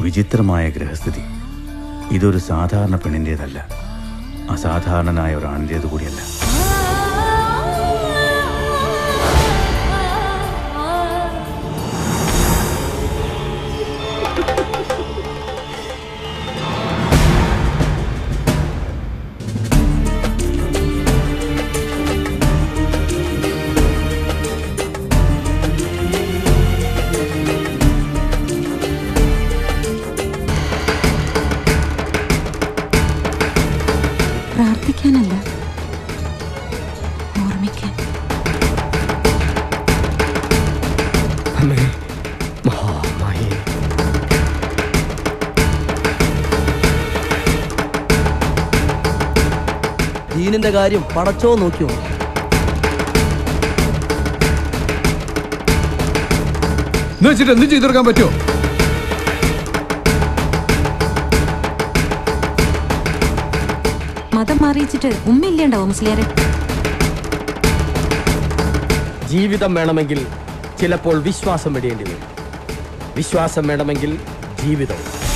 വിചിത്രമായ ഗ്രഹസ്ഥിതി ഇതൊരു സാധാരണ പെണ്ണിൻ്റേതല്ല അസാധാരണനായ ഒരാണിൻ്റേത് കൂടിയല്ല പ്രാർത്ഥിക്കാനല്ല ഓർമ്മിക്കാൻ അമ്മേ മഹാമായേ ദീനിന്റെ കാര്യം പടച്ചോ നോക്കിയോ എന്ന് വെച്ചിട്ട് എന്ത് ചെയ്തെടുക്കാൻ പറ്റുമോ മതം മാറിയിച്ചിട്ട് ഉമ്മയില്ലേണ്ടാവോ മുസ്ലിയാരെ ജീവിതം വേണമെങ്കിൽ ചിലപ്പോൾ വിശ്വാസം വെടിയേണ്ടി വരും വിശ്വാസം വേണമെങ്കിൽ ജീവിതം